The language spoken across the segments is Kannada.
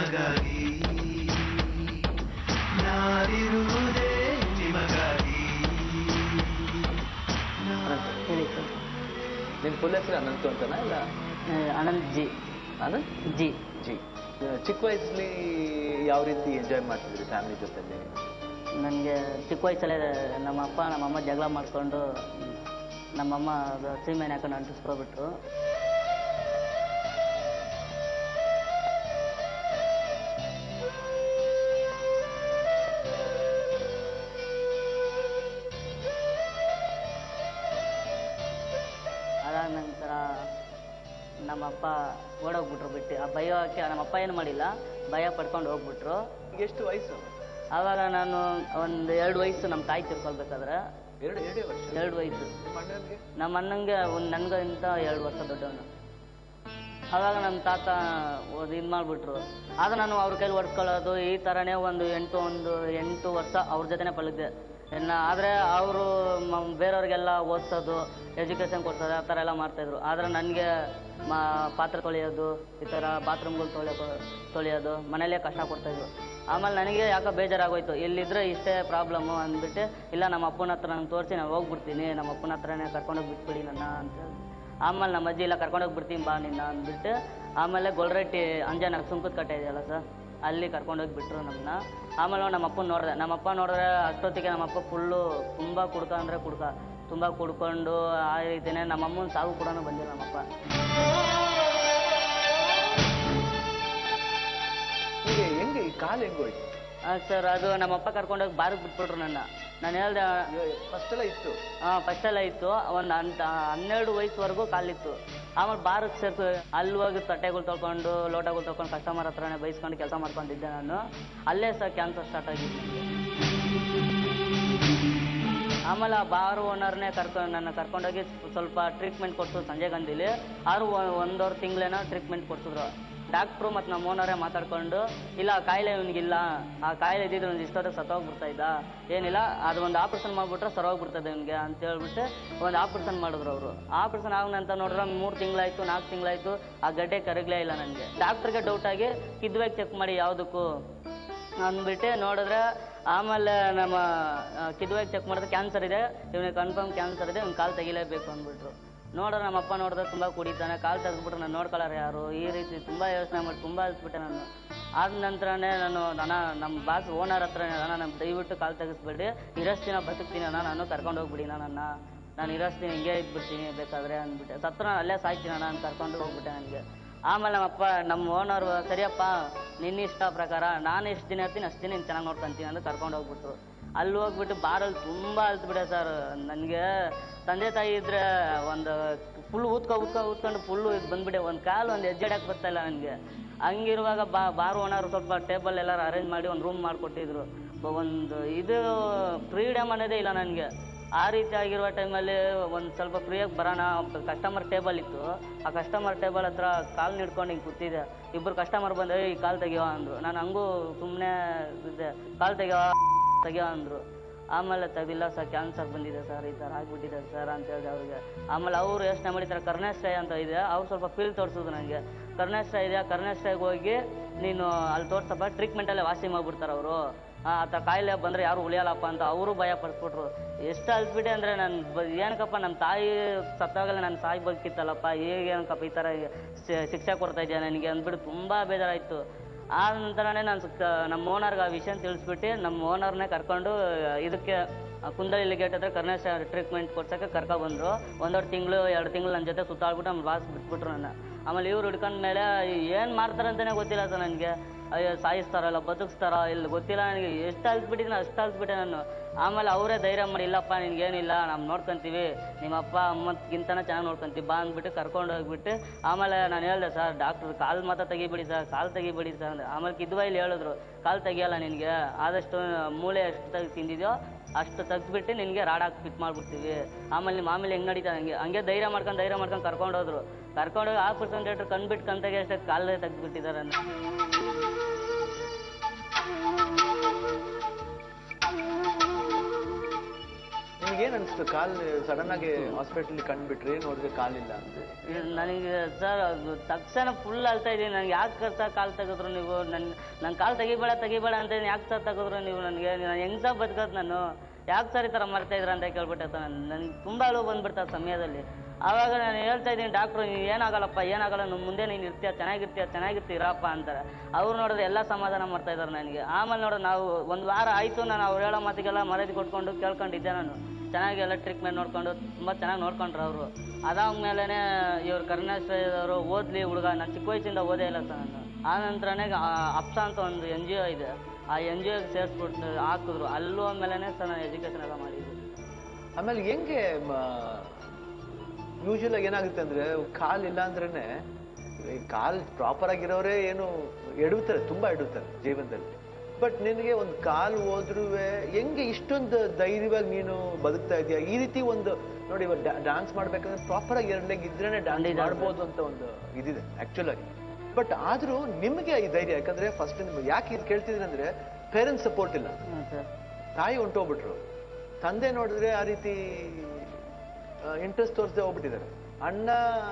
ನಿಮಗಾಗಿ ನಾನಿರುವುದೇ ನಿಮಗಾಗಿ ಹೇಳಿ ಸರ್ ನಿನ್ನ ಫುಲ್ ಹೆಸರು ಅನಂತು ಅಂತನಾ ಇಲ್ಲ ಆನಂದ್ ಜಿ ಆನಂದ್ ಜಿ ಜಿ ಚಿಕ್ಕ ವಯಸ್ಸಲ್ಲಿ ಯಾವ ರೀತಿ ಎಂಜಾಯ್ ಮಾಡ್ತಿದ್ರಿ ಫ್ಯಾಮಿಲಿ ಜೊತೆಲಿ ನನಗೆ ಚಿಕ್ಕ ವಯಸ್ಸಲ್ಲೇ ನಮ್ಮ ಅಪ್ಪ ನಮ್ಮಮ್ಮ ಜಗಳ ಮಾಡಿಕೊಂಡು ನಮ್ಮಮ್ಮ ಅದು ಸೀಮೆಣ್ಣೆ ಹಾಕೊಂಡು ಅಂಟಿಸ್ಕೊಬಿಟ್ರು ಅದಾದ ನಂತರ ನಮ್ಮಪ್ಪ ಓಡೋಗ್ಬಿಟ್ರು ಬಿಟ್ಟು ಆ ಭಯಕ್ಕೆ ನಮ್ಮಪ್ಪ ಏನು ಮಾಡಿಲ್ಲ ಭಯ ಪಡ್ಕೊಂಡು ಹೋಗ್ಬಿಟ್ರು ಈಗ ಎಷ್ಟು ವಯಸ್ಸು ಆವಾಗ ನಾನು ಒಂದು ಎರಡು ವಯಸ್ಸು ನಮ್ಮ ತಾಯಿ ತಿರ್ಕೊಳ್ಬೇಕಾದ್ರೆ ಎರಡು ಎರಡೇ ವರ್ಷ ಎರಡು ವಯಸ್ಸು ನಿಮ್ಮ ಅಣ್ಣನಿಗೆ ನಮ್ಮ ಅಣ್ಣಂಗೆ ಒಂದು ನನಗಿಂತ ಎರಡು ವರ್ಷ ದೊಡ್ಡವನು ಆವಾಗ ನಮ್ಮ ತಾತ ಇದು ಮಾಡಿಬಿಟ್ರು ಆಗ ನಾನು ಅವ್ರ ಕೈಲಿ ಹೊಡ್ಕೊಳ್ಳೋದು ಈ ಥರನೇ ಒಂದು ಎಂಟು ಒಂದು ಎಂಟು ವರ್ಷ ಅವ್ರ ಜೊತೆನೇ ಪಳಗಿದ್ದೆ ಇನ್ನು ಆದರೆ ಅವರು ಬೇರೆಯವ್ರಿಗೆಲ್ಲ ಓದಿಸೋದು ಎಜುಕೇಷನ್ ಕೊಡ್ಸೋದು ಆ ಥರ ಎಲ್ಲ ಮಾಡ್ತಾಯಿದ್ರು ಆದರೆ ನನಗೆ ಮಾ ಪಾತ್ರೆ ತೊಳೆಯೋದು ಈ ಥರ ಬಾತ್ರೂಮ್ಗಳು ತೊಳೆಯೋ ತೊಳೆಯೋದು ಮನೇಲೇ ಕಷ್ಟ ಕೊಡ್ತಾಯಿದ್ರು ಆಮೇಲೆ ನನಗೆ ಯಾಕೋ ಬೇಜಾರಾಗೋಯ್ತು ಇಲ್ಲಿದ್ರೆ ಇಷ್ಟೇ ಪ್ರಾಬ್ಲಮ್ಮು ಅಂದ್ಬಿಟ್ಟು ಇಲ್ಲ ನಮ್ಮ ಅಪ್ಪನ ಹತ್ರ ನಾನು ತೋರಿಸಿ ನಾನು ಹೋಗ್ಬಿಡ್ತೀನಿ ನಮ್ಮ ಅಪ್ಪನ ಹತ್ರನೇ ಕರ್ಕೊಂಡೋಗಿ ಬಿಟ್ಬಿಡಿ ನನ್ನ ಅಂತ ಹೇಳಿ ಆಮೇಲೆ ನಮ್ಮ ಅಜ್ಜಿ ಇಲ್ಲ ಕರ್ಕೊಂಡೋಗಿ ಬಿಡ್ತೀನಿ ಬಾ ನಿನ್ನ ಅಂದ್ಬಿಟ್ಟು ಆಮೇಲೆ ಗೊಲ್ರಟ್ಟಿ ಅಂಜನ ಸುಂಕದ ಕಟ್ಟೆ ಇದೆಯಲ್ಲ ಸರ್ ಅಲ್ಲಿ ಕರ್ಕೊಂಡೋಗಿ ಬಿಟ್ಟರು ನಮ್ಮನ್ನ ಆಮೇಲೆ ನಮ್ಮ ಅಪ್ಪನ ನೋಡಿದೆ ನಮ್ಮಪ್ಪ ನೋಡಿದ್ರೆ ಅಷ್ಟೊತ್ತಿಗೆ ನಮ್ಮಪ್ಪ ಫುಲ್ಲು ತುಂಬ ಕುಡ್ಕ ಅಂದರೆ ಕುಡ್ಕ ತುಂಬ ಕುಡ್ಕೊಂಡು ಆ ರೀತಿನೇ ನಮ್ಮಮ್ಮನ ಸಾವು ಕೂಡ ಬಂದಿಲ್ಲ ನಮ್ಮಪ್ಪ ಈಗ ಹೆಂಗೆ ಈ ಕಾಲು ಹೆಂಗೋಯ್ತು ಸರ್ ಅದು ನಮ್ಮಪ್ಪ ಕರ್ಕೊಂಡೋಗಿ ಬಾರಿಗೆ ಬಿಟ್ಬಿಟ್ರು ನನ್ನ ನಾನು ಹೇಳ್ದೆ ಫಸ್ಟ್ ಎಲ್ಲ ಇತ್ತು ಹಾಂ ಫಸ್ಟೆಲ್ಲ ಇತ್ತು ಒಂದು ಅಂತ ಹನ್ನೆರಡು ವಯಸ್ಸುವರೆಗೂ ಕಾಲಿತ್ತು ಆಮೇಲೆ ಬಾರಕ್ಕೆ ಸೇರ್ತು ಅಲ್ಲಿ ಹೋಗಿ ತಟ್ಟೆಗಳು ತೊಳ್ಕೊಂಡು ಲೋಟಗಳು ತೊಳ್ಕೊಂಡು ಕಸ್ಟಮರ್ ಹತ್ರನೇ ಬೈಸ್ಕೊಂಡು ಕೆಲಸ ಮಾಡ್ಕೊಂಡಿದ್ದೆ ನಾನು ಅಲ್ಲೇ ಸಹ ಕ್ಯಾನ್ಸರ್ ಸ್ಟಾರ್ಟ್ ಆಗಿದ್ದು ನನಗೆ ಆಮೇಲೆ ಆ ಬಾರ್ ಓನರ್ನೇ ಕರ್ಕೊಂಡು ನನ್ನ ಕರ್ಕೊಂಡೋಗಿ ಸ್ವಲ್ಪ ಟ್ರೀಟ್ಮೆಂಟ್ ಕೊಡ್ಸು ಸಂಜೆ ಗಂಧಿಲಿ ಆರು ಒಂದೂವರೆ ತಿಂಗಳೇನೋ ಟ್ರೀಟ್ಮೆಂಟ್ ಕೊಡ್ಸಿದ್ರು ಡಾಕ್ಟ್ರು ಮತ್ತು ನಮ್ಮ ಓನರೇ ಮಾತಾಡ್ಕೊಂಡು ಇಲ್ಲ ಆ ಕಾಯಿಲೆ ಇವನಿಗಿಲ್ಲ ಆ ಕಾಯಿಲೆ ಇದ್ದಿದ್ದು ಒಂದು ಇಷ್ಟೊತ್ತಿಗೆ ಸತ್ತೋಗ್ಬಿಡ್ತಾ ಇದ್ದ ಏನಿಲ್ಲ ಅದು ಒಂದು ಆಪ್ರೇಷನ್ ಮಾಡಿಬಿಟ್ರೆ ಸರೋಗ್ಬಿಡ್ತದೆ ಇವನಿಗೆ ಅಂತ ಹೇಳ್ಬಿಟ್ಟು ಒಂದು ಆಪ್ರೇಷನ್ ಮಾಡಿದ್ರು ಅವರು ಆಪ್ರೇಷನ್ ಆಗೋಣಂತ ನೋಡಿದ್ರೆ ಮೂರು ತಿಂಗಳಾಯ್ತು ನಾಲ್ಕು ತಿಂಗಳಾಯ್ತು ಆ ಗಡ್ಡೆ ಕರಗಲೇ ಇಲ್ಲ ನನಗೆ ಡಾಕ್ಟ್ರಿಗೆ ಡೌಟ್ ಆಗಿ ಕಿದ್ವಾಗಿ ಚೆಕ್ ಮಾಡಿ ಯಾವುದಕ್ಕೂ ಅಂದ್ಬಿಟ್ಟು ನೋಡಿದ್ರೆ ಆಮೇಲೆ ನಮ್ಮ ಕಿದ್ವಾಗಿ ಚೆಕ್ ಮಾಡಿದ್ರೆ ಕ್ಯಾನ್ಸರ್ ಇದೆ ಇವನಿಗೆ ಕನ್ಫರ್ಮ್ ಕ್ಯಾನ್ಸರ್ ಇದೆ ಇವ್ನು ಕಾಲು ತೆಗಿಲೇಬೇಕು ಅಂದ್ಬಿಟ್ರು ನೋಡ್ರೆ ನಮ್ಮ ಅಪ್ಪ ನೋಡಿದ್ರೆ ತುಂಬ ಕುಡಿತಾನೆ ಕಾಲು ತೆಗೆದ್ಬಿಟ್ರೆ ನಾನು ನೋಡ್ಕೊಳ್ಳೋರು ಯಾರು ಈ ರೀತಿ ತುಂಬ ಯೋಚನೆ ಮಾಡಿ ತುಂಬ ಅಲ್ಸ್ಬಿಟ್ಟೆ ನಾನು ಆದ ನಂತರನೇ ನಾನು ನನ್ನ ನಮ್ಮ ಬಾಸ್ ಓನರ್ ಹತ್ರ ಅಣ್ಣ ನಾನು ದಯವಿಟ್ಟು ಕಾಲು ತೆಗಿಸ್ಬೇಡಿ ಇರಷ್ಟು ದಿನ ಬದುಕ್ತೀನಿ ಅಣ್ಣ ನಾನು ಕರ್ಕೊಂಡು ಹೋಗ್ಬಿಡಿ ನನ್ನ ನಾನು ಇರಷ್ಟು ದಿನ ಹಿಂಗೆ ಇದ್ಬಿಡ್ತೀನಿ ಬೇಕಾದ್ರೆ ಅಂದ್ಬಿಟ್ಟೆ ಸತ್ರ ನಾನು ಅಲ್ಲೇ ಸಾಯ್ತೀನಿ ಅಣ್ಣ ಅಂತ ಕರ್ಕೊಂಡು ಹೋಗ್ಬಿಟ್ಟೆ ನನಗೆ ಆಮೇಲೆ ನಮ್ಮಪ್ಪ ನಮ್ಮ ಓನರ್ ಸರಿಯಪ್ಪ ನಿನ್ನ ಇಷ್ಟ ಪ್ರಕಾರ ನಾನು ಎಷ್ಟು ದಿನ ಇರ್ತೀನಿ ಅಷ್ಟು ದಿನ ನೀನು ಚೆನ್ನಾಗಿ ನೋಡ್ಕೊಂತೀನಿ ಅಂತ ಕರ್ಕೊಂಡು ಹೋಗ್ಬಿಟ್ರು ಅಲ್ಲಿ ಹೋಗ್ಬಿಟ್ಟು ಬಾರಲ್ಲಿ ತುಂಬ ಅಲ್ತ್ಬಿಟ್ಟೆ ಸರ್ ನನಗೆ ತಂದೆ ತಾಯಿ ಇದ್ರೆ ಒಂದು ಫುಲ್ ಊದ್ಕೊ ಊದ್ಕೊ ಊದ್ಕೊಂಡು ಫುಲ್ಲು ಇದು ಬಂದ್ಬಿಟ್ಟೆ ಒಂದು ಕಾಲು ಒಂದು ಹೆಜ್ಜೆ ಇಡಕ್ಕೆ ಬರ್ತಾ ಇಲ್ಲ ನನಗೆ ಹಂಗಿರುವಾಗ ಬಾ ಬಾರ್ ಓನರ್ ಸ್ವಲ್ಪ ಟೇಬಲ್ ಎಲ್ಲರೂ ಅರೇಂಜ್ ಮಾಡಿ ಒಂದು ರೂಮ್ ಮಾಡಿಕೊಟ್ಟಿದ್ರು ಒಂದು ಇದು ಫ್ರೀಡಮ್ ಅನ್ನೋದೇ ಇಲ್ಲ ನನಗೆ ಆ ರೀತಿ ಆಗಿರುವ ಟೈಮಲ್ಲಿ ಒಂದು ಸ್ವಲ್ಪ ಫ್ರೀಯಾಗಿ ಬರೋಣ ಕಸ್ಟಮರ್ ಟೇಬಲ್ ಇತ್ತು ಆ ಕಸ್ಟಮರ್ ಟೇಬಲ್ ಹತ್ರ ಕಾಲು ನಿಡ್ಕೊಂಡು ಹಿಂಗೆ ಕೂತಿದ್ದೆ ಇಬ್ಬರು ಕಸ್ಟಮರ್ ಬಂದ್ರೆ ಈ ಕಾಲು ತೆಗಿಯೋ ಅಂದರು ನಾನು ಹಂಗೂ ಸುಮ್ಮನೆ ಇದ್ದೆ ಕಾಲು ತೆಗಿಯೋ ತೆಗಿಯೋ ಅಂದರು ಆಮೇಲೆ ತೆಗಿಲ್ಲ ಸರ್ ಕ್ಯಾನ್ಸರ್ ಬಂದಿದೆ ಸರ್ ಈ ಥರ ಆಗ್ಬಿಟ್ಟಿದೆ ಸರ್ ಅಂತ ಹೇಳಿದೆ ಅವ್ರಿಗೆ ಆಮೇಲೆ ಅವರು ಯೋಚನೆ ಮಾಡಿದ್ದಾರೆ ಕರ್ನಾಶ್ರಯ ಅಂತ ಇದೆ ಅವ್ರು ಸ್ವಲ್ಪ ಫೀಲ್ ತೋರಿಸಿದ್ರು ನನಗೆ ಕರ್ನಾಶ್ರಯ ಇದೆ ಕರ್ನಾಶ್ರಯಕ್ಕೆ ಹೋಗಿ ನೀನು ಅಲ್ಲಿ ತೋರ್ಸಪ್ಪ ಟ್ರೀಟ್ಮೆಂಟಲ್ಲೇ ವಾಸಿ ಮಾಡಿಬಿಡ್ತಾರೆ ಅವರು ಆ ಥರ ಕಾಯಿಲೆ ಬಂದರೆ ಯಾರು ಉಳಿಯಲ್ಲಪ್ಪ ಅಂತ ಅವರು ಭಯ ಪಡಿಸ್ಬಿಟ್ರು ಎಷ್ಟು ಅಲ್ಸ್ಬಿಟ್ಟೆ ಅಂದರೆ ನಾನು ಬ ಏನಕ್ಕಪ್ಪ ನಮ್ಮ ತಾಯಿ ಸತ್ತಾಗಲೇ ನನ್ನ ತಾಯಿ ಬದುಕಿತ್ತಲ್ಲಪ್ಪ ಈಗ ಏನಕ್ಕಪ್ಪ ಈ ಥರ ಶಿ- ಶಿಕ್ಷೆ ಕೊಡ್ತಾ ಇದೆಯಾ ನನಗೆ ಅಂದ್ಬಿಟ್ಟು ತುಂಬ ಬೇಜಾರಾಯಿತು ಆ ನಂತರನೇ ನಾನು ಸುತ್ತ ನಮ್ಮ ಓನರ್ಗೆ ಆ ವಿಷಯ ತಿಳಿಸ್ಬಿಟ್ಟು ನಮ್ಮ ಓನರ್ನೇ ಕರ್ಕೊಂಡು ಇದಕ್ಕೆ ಆ ಕುಂದಳ್ಳಿ ಗೇಟ್ ಹತ್ರ ಕರ್ನಾಶ ಟ್ರೀಟ್ಮೆಂಟ್ ಕೊಡ್ಸೋಕ್ಕೆ ಕರ್ಕೊಬಂದರು ಒಂದೆರಡು ತಿಂಗಳು ಎರಡು ತಿಂಗಳು ನನ್ನ ಜೊತೆ ಸುತ್ತಾಡ್ಬಿಟ್ಟು ನಮ್ಮ ಬಾಸ್ ಬಿಟ್ಬಿಟ್ರು ನನ್ನ ಆಮೇಲೆ ಇವ್ರು ಹಿಡ್ಕೊಂಡ ಮೇಲೆ ಏನು ಮಾಡ್ತಾರೆ ಅಂತಲೇ ಗೊತ್ತಿಲ್ಲ ಸರ್ ನನಗೆ ಅಯ್ಯೋ ಸಾಯಿಸ್ತಾರಲ್ಲ ಬದುಕಿಸ್ತಾರೋ ಇಲ್ಲಿ ಗೊತ್ತಿಲ್ಲ ನನಗೆ ಎಷ್ಟು ಅಲ್ಸ್ಬಿಟ್ಟಿದ್ದೀನಿ ಅಷ್ಟು ಅಲ್ಸ್ಬಿಟ್ಟೆ ನಾನು ಆಮೇಲೆ ಅವರೇ ಧೈರ್ಯ ಮಾಡಿ ಇಲ್ಲಪ್ಪ ನಿನ್ಗೇನಿಲ್ಲ ನಾವು ನೋಡ್ಕೊಂತೀವಿ ನಿಮ್ಮ ಅಪ್ಪ ಅಮ್ಮಗಿಂತನೇ ಚೆನ್ನಾಗಿ ನೋಡ್ಕೊಂತೀವಿ ಬಾ ಅಂದ್ಬಿಟ್ಟು ಕರ್ಕೊಂಡು ಹೋಗ್ಬಿಟ್ಟು ಆಮೇಲೆ ನಾನು ಹೇಳಿದೆ ಸರ್ ಡಾಕ್ಟ್ರ್ ಕಾಲು ಮಾತ್ರ ತೆಗಿಬಿಡಿ ಸರ್ ಕಾಲು ತೆಗಿಬಿಡಿ ಸರ್ ಅಂದ್ರೆ ಆಮೇಲೆ ಕಿದ್ವಾಯಿಲಿ ಹೇಳಿದ್ರು ಕಾಲು ತೆಗಿಯಲ್ಲ ನಿನಗೆ ಆದಷ್ಟು ಮೂಳೆ ಎಷ್ಟು ತೆಗ್ದು ತಿಂದಿದ್ಯೋ ಅಷ್ಟು ತೆಗ್ದ್ಬಿಟ್ಟು ನಿನಗೆ ರಾಡಾಗಿ ಫಿಟ್ ಮಾಡ್ಬಿಡ್ತೀವಿ ಆಮೇಲೆ ನಿಮ್ಮ ಆಮೇಲೆ ಹೆಂಗೆ ನಡೀತಾ ಹಂಗೆ ಹಂಗೆ ಧೈರ್ಯ ಮಾಡ್ಕೊಂಡು ಧೈರ್ಯ ಮಾಡ್ಕೊಂಡು ಕರ್ಕೊಂಡು ಹೋದ್ರು ಕರ್ಕೊಂಡೋಗಿ ಆ ಪರ್ಸೆಂಟೇಟ್ರ್ ಕಣ್ಬಿಟ್ಟು ಕಣ್ತೆಗೆ ಅಷ್ಟೇ ಕಾಲೇ ತೆಗ್ದುಬಿಟ್ಟಿದ್ದಾರೆ ನಿಮ್ಗೇನ್ ಅನ್ಸ್ತು ಕಾಲ್ ಸಡನ್ ಆಗಿ ಹಾಸ್ಪಿಟಲ್ ಕಂಡ್ಬಿಟ್ರಿ ನೋಡಿದ್ರೆ ಕಾಲಿಲ್ಲ ಅಂತ ನನಗೆ ಸರ್ ಅದು ತಕ್ಷಣ ಫುಲ್ ಅಳ್ತಾ ಇದ್ದೀನಿ ನನಗೆ ಯಾಕೆ ಸರ್ ಕಾಲು ತೆಗೆದ್ರು ನೀವು ನನ್ನ ನನ್ನ ಕಾಲು ತೆಗಿಬೇಡ ತೆಗಿಬೇಡ ಅಂತ ಯಾಕೆ ಸರ್ ತೆಗೆದ್ರು ನೀವು ನನಗೆ ನಾನು ಹೆಂಗ್ ಸರ್ ಬದುಕೋದು ನಾನು ಯಾಕೆ ಸರ್ ಈ ಥರ ಮಾಡ್ತಾ ಇದ್ರ ಅಂತ ಕೇಳ್ಬಿಟ್ಟೆ ಸರ್ ನಾನು ನನಗೆ ತುಂಬ ಅಳು ಬಂದ್ಬಿಡ್ತು ಆ ಸಮಯದಲ್ಲಿ ಆವಾಗ ನಾನು ಹೇಳ್ತಾ ಇದ್ದೀನಿ ಡಾಕ್ಟ್ರು ನೀವು ಏನಾಗಲ್ಲಪ್ಪ ಏನಾಗಲ್ಲ ನಮ್ಮ ಮುಂದೆ ನೀನು ಇರ್ತೀಯ ಚೆನ್ನಾಗಿರ್ತೀಯ ಚೆನ್ನಾಗಿರ್ತೀರಪ್ಪ ಅಂತಾರೆ ಅವ್ರು ನೋಡಿದ್ರೆ ಎಲ್ಲ ಸಮಾಧಾನ ಮಾಡ್ತಾ ಇದ್ದಾರೆ ನನಗೆ ಆಮೇಲೆ ನೋಡಿದ್ರೆ ನಾವು ಒಂದು ವಾರ ಆಯಿತು ನಾನು ಅವ್ರು ಹೇಳೋ ಮಾತಿಗೆಲ್ಲ ಮರ್ಯಾದೆ ಕೊಟ್ಕೊಂಡು ಕೇಳ್ಕೊಂಡಿದ್ದೆ ನಾನು ಚೆನ್ನಾಗಿ ಎಲ್ಲ ಟ್ರೀಟ್ಮೆಂಟ್ ನೋಡ್ಕೊಂಡು ತುಂಬ ಚೆನ್ನಾಗಿ ನೋಡ್ಕೊಂಡ್ರು ಅವರು ಅದಾದ್ಮೇಲೆ ಇವ್ರು ಕರುಣಾಶ್ರಯದವರು ಓದ್ಲಿ ಹುಡುಗ ನಾನು ಚಿಕ್ಕ ವಯಸ್ಸಿಂದ ಓದೇ ಇಲ್ಲ ಸರ್ ನಾನು ಆ ನಂತರನೇ ಅಪ್ಸ ಅಂತ ಒಂದು ಎನ್ ಜಿ ಒ ಇದೆ ಆ ಎನ್ ಜಿ ಒಗೆ ಸೇರಿಸ್ಬಿಟ್ಟು ಹಾಕಿದ್ರು ಅಲ್ಲೂ ಆಮೇಲೆ ಸರ್ ನಾನು ಎಜುಕೇಷನ್ ಎಲ್ಲ ಮಾಡಿದ್ದು ಆಮೇಲೆ ಹೆಂಗೆ ಯೂಶುವಲ್ ಆಗಿ ಏನಾಗುತ್ತೆ ಅಂದ್ರೆ ಕಾಲ್ ಇಲ್ಲ ಅಂದ್ರೇನೆ ಈ ಕಾಲ್ ಪ್ರಾಪರ್ ಆಗಿರೋರೇ ಏನು ಎಡುತ್ತಾರೆ ತುಂಬಾ ಎಡುತ್ತಾರೆ ಜೀವನದಲ್ಲಿ ಬಟ್ ನಿನಗೆ ಒಂದು ಕಾಲ್ ಹೋದ್ರೂ ಹೆಂಗೆ ಇಷ್ಟೊಂದು ಧೈರ್ಯವಾಗಿ ನೀನು ಬದುಕ್ತಾ ಇದೀಯ ಈ ರೀತಿ ಒಂದು ನೋಡಿ ಇವಾಗ ಡಾನ್ಸ್ ಮಾಡ್ಬೇಕಂದ್ರೆ ಪ್ರಾಪರ್ ಆಗಿ ಎರಡು ಲೆಗ್ ಇದ್ರೇನೆ ಡಾನ್ಸ್ ಖಂಡಿತ. ಮಾಡ್ಬೋದು ಅಂತ ಒಂದು ಇದಿದೆ ಆಕ್ಚುಲ್ ಆಗಿ ಬಟ್ ಆದ್ರೂ ನಿಮ್ಗೆ ಈ ಧೈರ್ಯ ಯಾಕಂದ್ರೆ ಫಸ್ಟ್ ನಿಮ್ಗೆ ಯಾಕೆ ಇದು ಕೇಳ್ತಿದ್ದೀನಿ ಅಂದ್ರೆ ಪೇರೆಂಟ್ಸ್ ಸಪೋರ್ಟ್ ಇಲ್ಲ ಹ್ಞೂ ಸರ್ ತಾಯಿ ಹೊಂಟೋಗ್ಬಿಟ್ರು ತಂದೆ ನೋಡಿದ್ರೆ ಆ ರೀತಿ ಇಂಟ್ರೆಸ್ಟ್ ತೋರಿಸದೆ ಹೋಗ್ಬಿಟ್ಟಿದ್ದಾರೆ ಅಣ್ಣ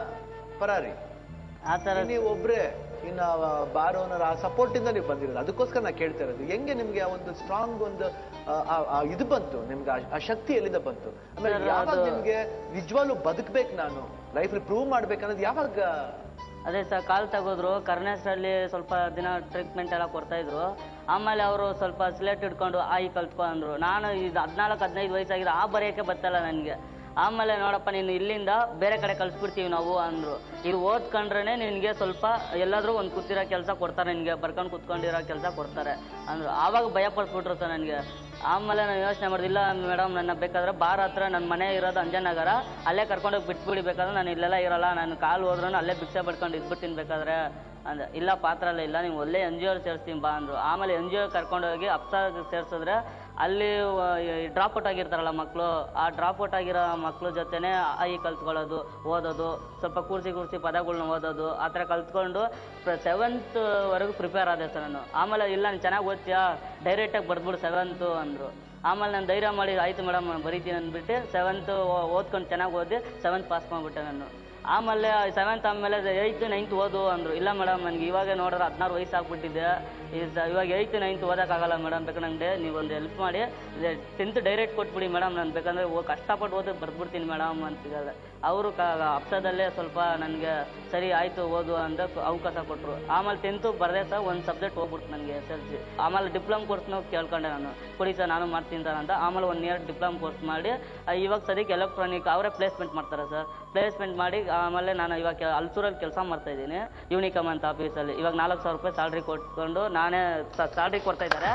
ಪರಾರಿ ಆ ಥರ ನೀವು ಒಬ್ರೇ ಇನ್ನು ಬಾರೋನರ್ ಆ ಸಪೋರ್ಟ್ ಇಂದ ನೀವು ಬಂದಿರೋದು ಅದಕ್ಕೋಸ್ಕರ ನಾ ಕೇಳ್ತಾ ಇರೋದು ಹೆಂಗೆ ನಿಮ್ಗೆ ಆ ಒಂದು ಸ್ಟ್ರಾಂಗ್ ಒಂದು ಆ, ಆ- ಆ ಇದು ಬಂತು ನಿಮ್ಗೆ ಆ- ಆ ಶಕ್ತಿ ಎಲ್ಲಿಂದ ಬಂತು ಆಮೇಲೆ Sir, ಯಾವಾಗ ಅದು- ನಿಮ್ಗೆ ನಿಜವಾಗ್ಲೂ ಬದುಕ್ಬೇಕು ನಾನು ಲೈಫಲ್ಲಿ ಪ್ರೂವ್ ಮಾಡ್ಬೇಕನ್ನೋದು ಯಾವಾಗ ಅದೇ ಸರ್ ಕಾಲು ತೆಗೆದ್ರು ಕರ್ನಾಟಕದಲ್ಲಿ ಸ್ವಲ್ಪ ದಿನ ಟ್ರೀಟ್ಮೆಂಟ್ ಎಲ್ಲ ಕೊಡ್ತಾ ಇದ್ರು ಆಮೇಲೆ ಅವರು ಸ್ವಲ್ಪ ಸ್ಲೇಟ್ ಹಿಡ್ಕೊಂಡು ಆಯಿ ಕಲ್ತ್ಕೊ ಅಂದ್ರು ನಾನು ಇದು ಹದಿನಾಲ್ಕು ಹದಿನೈದು ವಯಸ್ಸಾಗಿದೆ ಆ ಬರೆಯೋಕ್ಕೆ ಬರ್ತಲ್ಲ ನನಗೆ ಆಮೇಲೆ ನೋಡಪ್ಪ ನೀನು ಇಲ್ಲಿಂದ ಬೇರೆ ಕಡೆ ಕಳಿಸ್ಬಿಡ್ತೀವಿ ನಾವು ಅಂದರು ಇದು ಓದ್ಕೊಂಡ್ರೆ ನಿನಗೆ ಸ್ವಲ್ಪ ಎಲ್ಲಾದರೂ ಒಂದು ಕೂತಿರೋ ಕೆಲಸ ಕೊಡ್ತಾರೆ ನಿನಗೆ ಬರ್ಕೊಂಡು ಕೂತ್ಕೊಂಡಿರೋ ಕೆಲಸ ಕೊಡ್ತಾರೆ ಅಂದರು ಆವಾಗ ಭಯ ಪಡಿಸ್ಬಿಟ್ರು ಸರ್ ನನಗೆ ಆಮೇಲೆ ನಾನು ಯೋಚನೆ ಮಾಡಿದಿಲ್ಲ ಮೇಡಮ್ ನನ್ನ ಬೇಕಾದ್ರೆ ಬಾರ್ ಹತ್ರ ನನ್ನ ಮನೆ ಇರೋದು ಅಂಜನಗರ ಅಲ್ಲೇ ಕರ್ಕೊಂಡೋಗಿ ಬಿಟ್ಬಿಡಿ ಬೇಕಾದ್ರೆ ನಾನು ಇಲ್ಲೆಲ್ಲ ಇರಲ್ಲ ನಾನು ಕಾಲು ಹೋದ್ರೂ ಅಲ್ಲೇ ಭಿಕ್ಷೆ ಪಡ್ಕೊಂಡು ಇದ್ಬಿಡ್ತೀನಿ ಬೇಕಾದ್ರೆ ಅಂದೆ ಇಲ್ಲ ಪಾತ್ರ ಎಲ್ಲ ಇಲ್ಲ ನೀವು ಒಳ್ಳೆ ಎನ್ ಜಿ ಒ ಸೇರಿಸ್ತೀನಿ ಬಾ ಅಂದರು ಆಮೇಲೆ ಎನ್ ಜಿ ಒ ಕರ್ಕೊಂಡೋಗಿ ಅಪ್ಸಾಗ ಸೇರಿಸಿದ್ರೆ ಅಲ್ಲಿ ಡ್ರಾಪ್ ಔಟ್ ಆಗಿರ್ತಾರಲ್ಲ ಮಕ್ಕಳು ಆ ಡ್ರಾಪ್ ಔಟ್ ಆಗಿರೋ ಮಕ್ಳ ಜೊತೆನೇ ಐ ಕಲ್ತ್ಕೊಳ್ಳೋದು ಓದೋದು ಸ್ವಲ್ಪ ಕೂರ್ಸಿ ಕೂರ್ಸಿ ಪದಗಳ್ನ ಓದೋದು ಆ ಥರ ಕಲ್ತ್ಕೊಂಡು ಸೆವೆಂತ್ ವರೆಗೂ ಪ್ರಿಪೇರ್ ಆದೆ ಸರ್ ನಾನು ಆಮೇಲೆ ಇಲ್ಲ ನೀನು ಚೆನ್ನಾಗಿ ಓದ್ತೀಯಾ ಡೈರೆಕ್ಟಾಗಿ ಬರ್ದ್ಬಿಡು ಸೆವೆಂತು ಅಂದರು ಆಮೇಲೆ ನಾನು ಧೈರ್ಯ ಮಾಡಿ ಆಯಿತು ಮೇಡಮ್ ನಾನು ಬರೀತೀನಿ ಅಂದ್ಬಿಟ್ಟು ಸೆವೆಂತ್ ಓದ್ಕೊಂಡು ಚೆನ್ನಾಗಿ ಓದಿ ಸೆವೆಂತ್ ಪಾಸ್ ಮಾಡಿಬಿಟ್ಟೆ ನಾನು ಆಮೇಲೆ ಸೆವೆಂತ್ ಆಮೇಲೆ ಏಯ್ತ್ ನೈನ್ತ್ ಓದು ಅಂದರು ಇಲ್ಲ ಮೇಡಮ್ ನನಗೆ ಇವಾಗ ನೋಡಿದ್ರೆ ಹದಿನಾರು ವಯಸ್ಸು ಆಗ್ಬಿಟ್ಟಿದೆ ಇದು ಇವಾಗ ಏಯ್ತ್ ನೈನ್ತ್ ಓದೋಕ್ಕಾಗಲ್ಲ ಮೇಡಮ್ ಬೇಕಾದ್ರೆ ನನಗೆ ನೀವು ಒಂದು ಹೆಲ್ಪ್ ಮಾಡಿ ಟೆಂತ್ ಡೈರೆಕ್ಟ್ ಕೊಟ್ಬಿಡಿ ಮೇಡಮ್ ನಾನು ಬೇಕಂದ್ರೆ ಓ ಕಷ್ಟಪಟ್ಟು ಓದಿ ಬರ್ದ್ಬಿಡ್ತೀನಿ ಮೇಡಮ್ ಅಂತಿದ್ದಾರೆ ಅವರು ಕ ಅಪ್ಸದಲ್ಲೇ ಸ್ವಲ್ಪ ನನಗೆ ಸರಿ ಆಯಿತು ಓದು ಅಂತ ಅವಕಾಶ ಕೊಟ್ಟರು ಆಮೇಲೆ ಟೆಂತು ಬರದೆ ಸರ್ ಒಂದು ಸಬ್ಜೆಕ್ಟ್ ಹೋಗ್ಬಿಡ್ತು ನನಗೆ ಎಸ್ ಎಲ್ ಸಿ ಆಮೇಲೆ ಡಿಪ್ಲೊಮ್ ಕೋರ್ಸ್ನ ಕೇಳ್ಕೊಂಡೆ ನಾನು ಕೊಡಿ ಸರ್ ನಾನು ಮಾಡ್ತೀನಿ ಸರ್ ಅಂತ ಆಮೇಲೆ ಒನ್ ಇಯರ್ ಡಿಪ್ಲೊಮ್ ಕೋರ್ಸ್ ಮಾಡಿ ಆ, ಇವಾಗ ಸದ್ಯಕ್ಕೆ ಎಲೆಕ್ಟ್ರಾನಿಕ್ ಅವರೇ ಪ್ಲೇಸ್ಮೆಂಟ್ ಮಾಡ್ತಾರೆ ಸರ್ ಪ್ಲೇಸ್ಮೆಂಟ್ ಮಾಡಿ ಆಮೇಲೆ ನಾನು ಇವಾಗ ಕೆ- ಹಲ್ಸೂರಲ್ಲಿ ಕೆಲಸ ಮಾಡ್ತಾ ಇದ್ದೀನಿ ಯೂನಿಕಮ್ ಅಂತ ಆಫೀಸಲ್ಲಿ ಇವಾಗ ನಾಲ್ಕು ಸಾವಿರ ರೂಪಾಯಿ ಸ್ಯಾಲ್ರಿ ಕೊಟ್ಕೊಂಡು ನಾನೇ ಸ್ಯಾಲ್ರಿ ಕೊಡ್ತಾ ಇದ್ದಾರೆ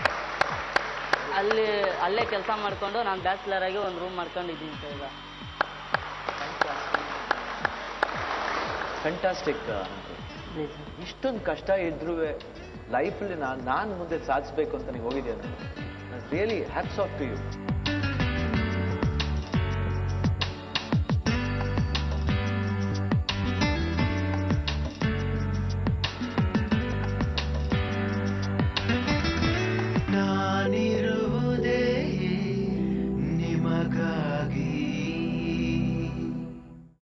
ಅಲ್ಲಿ ಅಲ್ಲೇ ಕೆಲಸ ಮಾಡ್ಕೊಂಡು ನಾನು ಬ್ಯಾಚುಲರ್ ಆಗಿ ಒಂದು ರೂಮ್ ಮಾಡ್ಕೊಂಡಿದ್ದೀನಿ ಸರ್ ಈಗ ಫ್ಯಾಂಟಾಸ್ಟಿಕ್ ಇಷ್ಟೊಂದು ಕಷ್ಟ ಇದ್ರೂ ಲೈಫಲ್ಲಿ ನಾನು ನಾನು ಮುಂದೆ ಸಾಧಿಸ್ಬೇಕು ಅಂತ ನೀವು ಹೋಗಿದ್ಯಾ really hats off to you